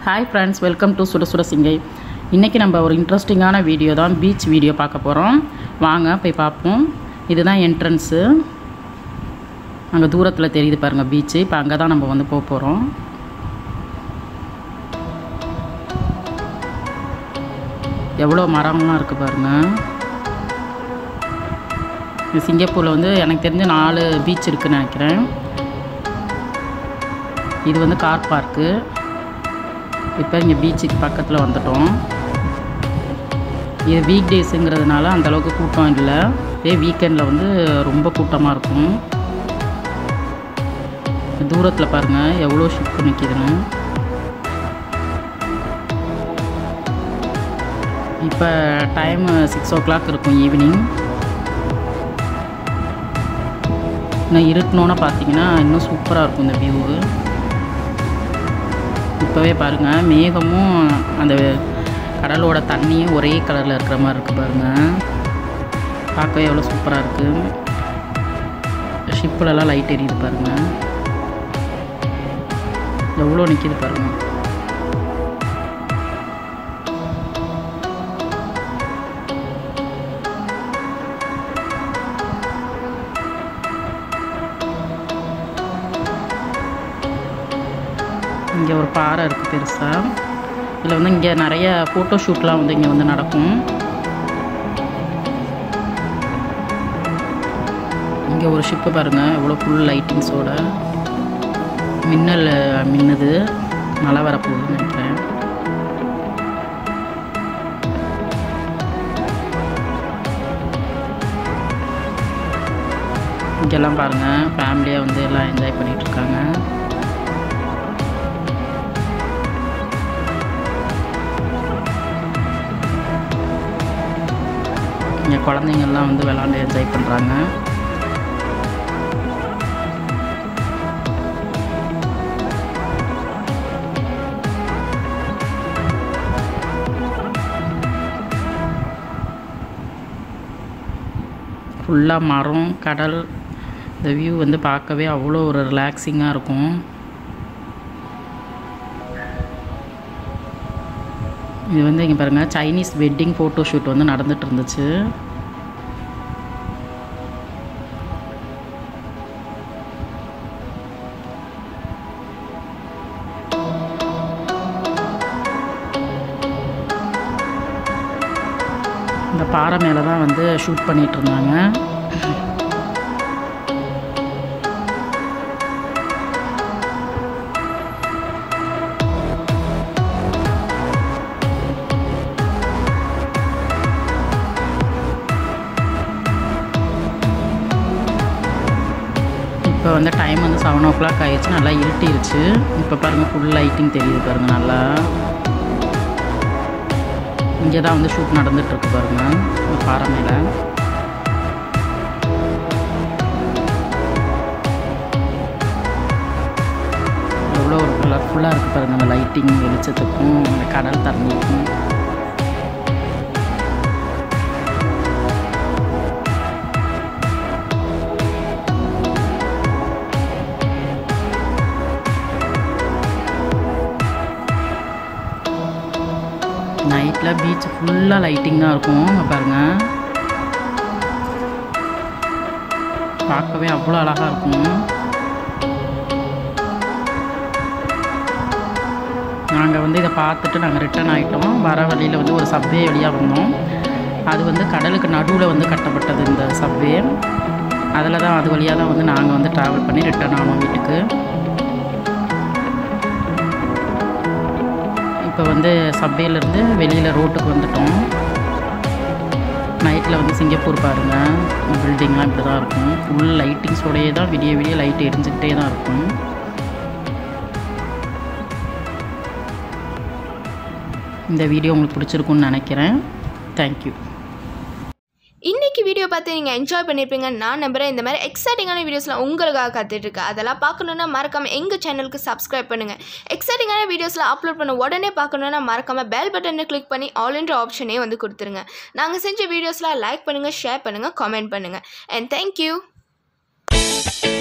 hi friends welcome to சுட சுட சிங்கை இன்றைக்கி நம்ம ஒரு இன்ட்ரெஸ்டிங்கான வீடியோ தான் பீச் வீடியோ பார்க்க போகிறோம் வாங்க போய் பார்ப்போம் இதுதான் என்ட்ரன்ஸு அங்கே தூரத்தில் தெரியுது பாருங்கள் பீச்சு இப்போ அங்கே தான் நம்ம வந்து போக போகிறோம் எவ்வளோ மரம்லாம் இருக்குது பாருங்கள் இது சிங்கப்பூரில் வந்து எனக்கு தெரிஞ்ச நாலு பீச் இருக்குன்னு நினைக்கிறேன் இது வந்து கார் பார்க்கு இப்போ இங்கே பீச்சுக்கு பக்கத்தில் வந்துட்டோம் இது வீக் டேஸுங்கிறதுனால அந்தளவுக்கு கூட்டம் இல்லை இதே வீக்கெண்டில் வந்து ரொம்ப கூட்டமாக இருக்கும் தூரத்தில் பாருங்கள் எவ்வளோ ஷிப்பு நிற்கிதுன்னு இப்போ டைம் சிக்ஸ் ஓ கிளாக் இருக்கும் ஈவினிங் இன்னும் இருட்டினோன்னு பார்த்தீங்கன்னா இன்னும் சூப்பராக இருக்கும் இந்த வியூவு இப்போவே பாருங்கள் மேகமும் அந்த கடலோட தண்ணியும் ஒரே கலரில் இருக்கிற மாதிரி இருக்குது பாருங்கள் பார்க்கவே எவ்வளோ சூப்பராக இருக்குது ஷிப்புலலாம் லைட் எரியுது பாருங்கள் எவ்வளோ நிற்கிது பாருங்கள் இங்கே ஒரு பாறை இருக்குது பெருசாக இதில் வந்து இங்கே நிறைய ஃபோட்டோ ஷூட்லாம் வந்து இங்கே வந்து நடக்கும் இங்கே ஒரு ஷிப்பு பாருங்கள் எவ்வளோ ஃபுல் லைட்டிங்ஸோட மின்னல் மின்னுது மழை வரப்போகுதுன்னு நினைக்கிறேன் இங்கெல்லாம் பாருங்கள் ஃபேமிலியாக வந்து எல்லாம் என்ஜாய் பண்ணிகிட்டு இருக்காங்க இங்கே குழந்தைங்கள்லாம் வந்து விளாண்டு என்ஜாய் பண்ணுறாங்க ஃபுல்லாக மரம் கடல் இந்த வியூ வந்து பார்க்கவே அவ்வளோ ஒரு ரிலாக்ஸிங்காக இருக்கும் இது வந்து இங்கே பாருங்கள் சைனீஸ் வெட்டிங் ஃபோட்டோ ஷூட் வந்து நடந்துட்டு இருந்துச்சு இந்த பாறை மேலே தான் வந்து ஷூட் பண்ணிகிட்டு இருந்தாங்க இப்போ வந்து டைம் வந்து செவன் ஓ கிளாக் ஆயிடுச்சு நல்லா இருட்டிருச்சு இப்போ பாருங்கள் ஃபுல் லைட்டிங் தெரியுது பாருங்கள் நல்லா இங்கே தான் வந்து ஷூட் நடந்துகிட்ருக்கு பாருங்கள் இந்த பாறை மேலே எவ்வளோ ஒரு கலர்ஃபுல்லாக இருக்குது பாருங்கள் அந்த லைட்டிங் வெளிச்சத்துக்கும் அந்த கடல் தண்ணிக்கும் நைட்டில் பீச் ஃபுல்லாக லைட்டிங் தான் இருக்கும் அங்கே பாருங்கள் பார்க்கவே அவ்வளோ அழகாக இருக்கும் நாங்கள் வந்து இதை பார்த்துட்டு நாங்கள் ரிட்டர்ன் ஆகிட்டோம் வர வழியில் வந்து ஒரு சப்வே வழியாக வந்தோம் அது வந்து கடலுக்கு நடுவில் வந்து கட்டப்பட்டது இந்த சப்வே அதில் தான் அது வழியாக தான் வந்து நாங்கள் வந்து ட்ராவல் பண்ணி ரிட்டர்ன் ஆனோம் வீட்டுக்கு இப்போ வந்து சப்வேலேருந்து வெளியில் ரோட்டுக்கு வந்துட்டோம் நைட்டில் வந்து சிங்கப்பூர் பாருங்கள் பில்டிங்லாம் இப்படி தான் இருக்கும் ஃபுல் லைட்டிங்ஸோடையே தான் விடிய விடிய லைட் எரிஞ்சுக்கிட்டே தான் இருக்கும் இந்த வீடியோ உங்களுக்கு பிடிச்சிருக்குன்னு நினைக்கிறேன் தேங்க்யூ இன்னைக்கு வீடியோ பார்த்து நீங்கள் என்ஜாய் பண்ணியிருப்பீங்க நான் நம்புகிறேன் இந்த மாதிரி எக்ஸைட்டிங்கான வீடியோஸ்லாம் உங்களுக்காக காத்துட்ருக்கு அதெல்லாம் பார்க்கணுன்னா மறக்காமல் எங்கள் சேனலுக்கு சப்ஸ்கிரைப் பண்ணுங்கள் எக்ஸைட்டிங்கான வீடியோஸ்லாம் அப்லோட் பண்ண உடனே பார்க்கணுன்னா மறக்காமல் பெல் பட்டனை கிளிக் பண்ணி ஆல் என்ற ஆப்ஷனே வந்து கொடுத்துருங்க நாங்கள் செஞ்ச வீடியோஸ்லாம் லைக் பண்ணுங்கள் ஷேர் பண்ணுங்கள் காமெண்ட் பண்ணுங்கள் அண்ட் தேங்க்யூ